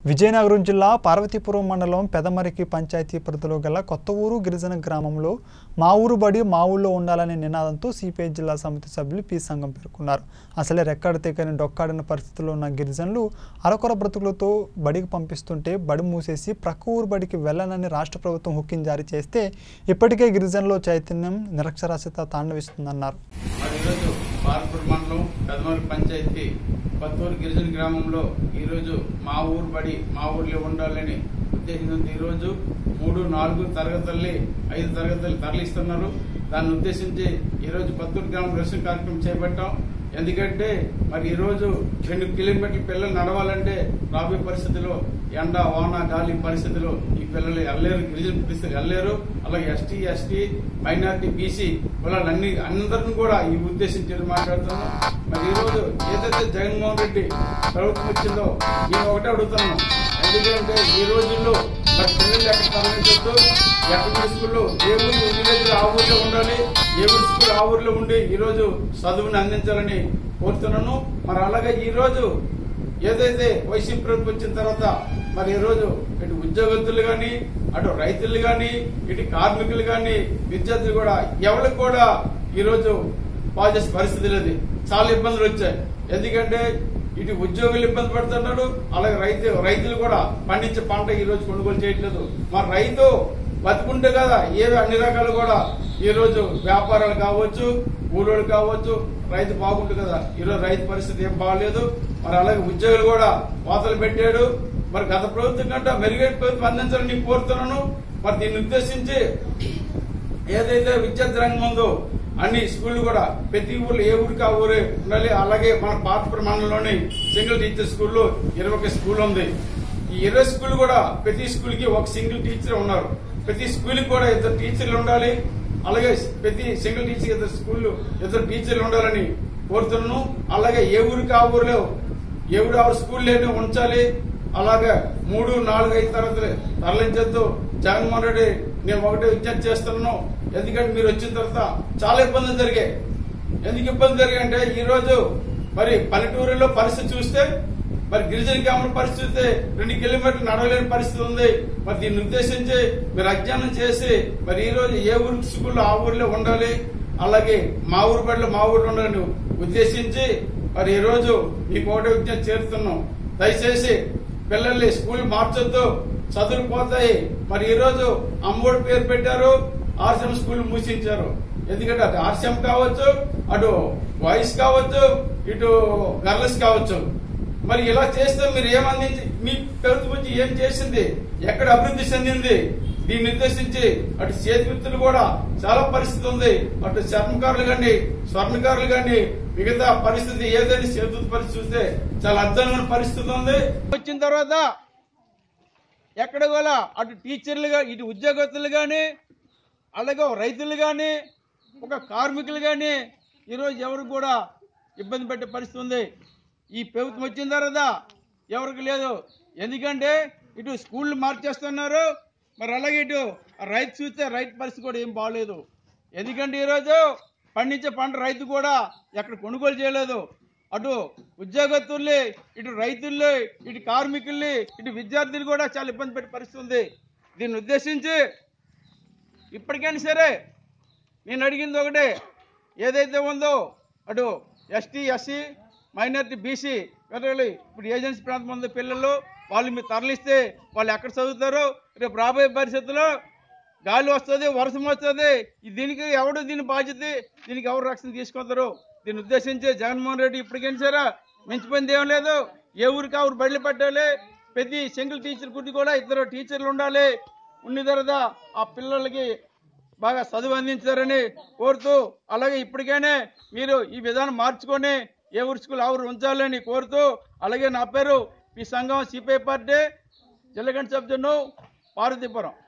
విజయనగరం జిల్లా పార్వతీపురం మండలం పెదమరికి పంచాయతీ పరిధిలో గల కొత్త ఊరు గిరిజన గ్రామంలో మా ఊరు బడి మా ఊళ్ళో ఉండాలనే నినాదంతో సిపిఐ జిల్లా సమితి సభ్యులు పి సంఘం పేర్కొన్నారు అసలే రెక్కడి తెగని డొక్కాడిన పరిస్థితుల్లో ఉన్న గిరిజనులు అరకొర బ్రతుకులతో బడికి పంపిస్తుంటే బడి మూసేసి ప్రక్క ఊరు బడికి వెళ్ళనని రాష్ట్ర ప్రభుత్వం హుక్కిం జారీ చేస్తే ఇప్పటికే గిరిజనుల్లో చైతన్యం నిరక్షరాస్యత తాండవిస్తుందన్నారు మరి ఈరోజు పార్పూర్ మండలం పెదమూరు పంచాయతీ కొత్తూరు గిరిజన గ్రామంలో ఈరోజు మా ఊరు బడి మా ఊర్లో ఉండాలని ఉద్దేశంతో ఈరోజు మూడు నాలుగు తరగతుల్ని ఐదు తరగతులు తరలిస్తున్నారు దాన్ని ఉద్దేశించి ఈరోజు కొత్తూరు గ్రామం రసం కార్యక్రమం చేపట్టాం ఎందుకంటే మరి ఈరోజు రెండు కిలోమీటర్ల పిల్లలు నడవాలంటే రాబోయే పరిస్థితిలో ఎండ వాన గాలి పరిస్థితిలో ఈ పిల్లలు వెళ్ళలేరు గిరిజన పరిస్థితులు వెళ్ళలేరు అలాగే ఎస్టీ ఎస్టీ మైనార్టీ బీసీ వాళ్ళన్ని అందరిని కూడా ఈ ఉద్దేశించి మాట్లాడుతున్నాం మరి ఈ రోజు ఏదైతే జగన్మోహన్ రెడ్డి ప్రభుత్వం వచ్చిందో నేను ఒకటే అడుగుతున్నాను ఎందుకంటే ఈ రోజుల్లో మరి పిల్లలు ఎక్కడ తరలించొద్దు ఎక్కడ స్కూల్లో ఏ ఊరు విలేజ్ ఆ ఊర్లో ఉండాలి ఏ ఊరు స్కూల్ ఆ ఊర్లో ఉండి ఈ రోజు చదువుని అందించాలని కోరుతున్నాను మరి అలాగే ఈ రోజు ఏదైతే వైసీపీ ప్రభుత్వం వచ్చిన తర్వాత మరి ఈ రోజు ఇటు ఉద్యోగస్తులు గాని అటు రైతులు గాని ఇటు కార్మికులు గాని విద్యార్థులు కూడా ఎవరికి కూడా ఈ రోజు బాగు చేసే పరిస్థితి లేదు చాలా ఇబ్బందులు వచ్చాయి ఎందుకంటే ఇటు ఉద్యోగులు ఇబ్బంది పడుతున్నాడు అలాగే రైతు రైతులు కూడా పండించే పంట ఈ రోజు కొనుగోలు చేయట్లేదు మరి రైతు బతుకుంటే కదా ఏవి అన్ని రకాలు కూడా ఈ రోజు వ్యాపారాలు కావచ్చు ఊరోళ్ళు కావచ్చు రైతు బాగుంటుంది కదా ఈ రోజు రైతు పరిస్థితి ఏం బాగలేదు మరి అలాగే ఉద్యోగులు కూడా వాతలు పెట్టాడు మరి గత ప్రభుత్వం కంటే మెరుగైన ప్రభుత్వం అందించాలని కోరుతున్నాను మరి దీన్ని ఉద్దేశించి ఏదైతే విద్యార్థి రంగం ఉందో అన్ని స్కూళ్లు కూడా ప్రతి ఊర్లో ఏ ఊరికి ఆ ఊరే ఉండాలి అలాగే మన పాతపురం మండలంలోని సింగిల్ టీచర్ స్కూల్లో ఇరవై ఒక స్కూల్ ఉంది ఈ ఇరవై స్కూల్ కూడా ప్రతి స్కూల్ కి ఒక సింగిల్ టీచర్ ఉన్నారు ప్రతి స్కూల్ కి కూడా ఇద్దరు టీచర్లు ఉండాలి అలాగే ప్రతి సింగిల్ టీచర్ ఇద్దరు స్కూల్ ఇద్దరు టీచర్లు ఉండాలని కోరుతున్నాను అలాగే ఏ ఊరికి ఆ ఊరిలో ఏ ఊరు ఆ స్కూల్ లేని ఉంచాలి అలాగే మూడు నాలుగు ఐదు తరగతులు తరలించొద్దు జగన్మోహన్ రెడ్డి నేను ఒకటే విజ్ఞప్తి చేస్తున్నాను ఎందుకంటే మీరు వచ్చిన తర్వాత చాలా ఇబ్బందులు జరిగాయి ఎందుకు ఇబ్బంది జరిగాయంటే ఈ రోజు మరి పల్లెటూరులో పరిస్థితి చూస్తే మరి గిరిజన గ్రామం పరిస్థితి చూస్తే రెండు కిలోమీటర్లు నడవలేని పరిస్థితి ఉంది మరి దీన్ని ఉద్దేశించి మీరు అధ్యయనం చేసి మరి ఈ రోజు ఏ ఊరు స్కూల్లో ఆ ఊర్లో ఉండాలి అలాగే మా ఊరు బడిలో మా ఊర్లో ఉండాలని ఉద్దేశించి మరి ఈ రోజు మీకు ఒకటే విజ్ఞప్తి చేరుతున్నాం దయచేసి పిల్లల్ని స్కూల్ మార్చొద్దు చదువులు పోతాయి మరి ఈ రోజు అమ్మోడి పేరు పెట్టారు ఆర్సీఎం స్కూల్ మూసించారు ఎందుకంటే అటు ఆర్సీఎం కావచ్చు అటు బాయ్స్ కావచ్చు ఇటు గర్ల్స్ కావచ్చు మరి ఇలా చేస్తే మీరు ఏమందించి మీ ప్రభుత్వం వచ్చి ఏం చేసింది ఎక్కడ అభివృద్ధి చెందింది దీన్ని నిర్దేశించి అటు చేతివృత్తులు కూడా చాలా పరిస్థితి ఉంది అటు చర్మకారులు కానీ స్వర్ణకారులు కానీ మిగతా పరిస్థితి ఏదైనా చేతి పరిస్థితి చూస్తే చాలా అద్భుతమైన పరిస్థితి ఉంది వచ్చిన తర్వాత ఎక్కడ కూడా అటు టీచర్లుగా ఇటు ఉద్యోగస్తులు కానీ అలాగే రైతులు కానీ ఒక కార్మికులు కానీ ఈరోజు ఎవరు కూడా ఇబ్బంది పెట్టే పరిస్థితి ఉంది ఈ ప్రభుత్వం వచ్చిన తర్వాత ఎవరికి లేదు ఎందుకంటే ఇటు స్కూళ్ళు మార్చేస్తున్నారు మరి అలాగే ఇటు రైతు చూస్తే రైతు పరిస్థితి కూడా ఏం బాగలేదు ఎందుకంటే ఈరోజు పండించే పంట రైతు కూడా ఎక్కడ కొనుగోలు చేయలేదు అటు ఉద్యోగస్తుల్ని ఇటు రైతుల్ని ఇటు కార్మికుల్ని ఇటు విద్యార్థులు కూడా చాలా ఇబ్బంది పెట్టే పరిస్థితి ఉంది దీన్ని ఉద్దేశించి ఇప్పటికైనా సరే నేను అడిగింది ఒకటే ఏదైతే ఉందో అటు ఎస్టీ ఎస్సీ మైనార్టీ బీసీ వెతకాలి ఇప్పుడు ఏజెన్సీ ప్రాంతం ఉందో పిల్లలు వాళ్ళు మీరు తరలిస్తే వాళ్ళు ఎక్కడ చదువుతారో రేపు రాబోయే పరిస్థితుల్లో గాలి వస్తుంది వర్షం వస్తుంది ఈ దీనికి ఎవడు దీని బాధ్యత దీనికి ఎవరు రక్షణ తీసుకుంటారు దీన్ని ఉద్దేశించి జగన్మోహన్ రెడ్డి ఇప్పటికైనా సరే మించిపోయింది ఏం లేదు ఏ ఊరికి ఆ ఊరు బయలు పెట్టాలి ప్రతి సింగిల్ టీచర్ గురించి కూడా ఇద్దరు టీచర్లు ఉండాలి ఉన్న తర్వాత ఆ పిల్లలకి బాగా చదువు అందించారని కోరుతూ అలాగే ఇప్పటికైనా మీరు ఈ విధానం మార్చుకొని ఏ ఊరు స్కూల్ ఆ ఊరు ఉంచాలని కోరుతూ అలాగే నా పేరు ఈ సంఘం సిపిఐ పార్టీ జిల్లగంట సభ్యును పార్వతీపురం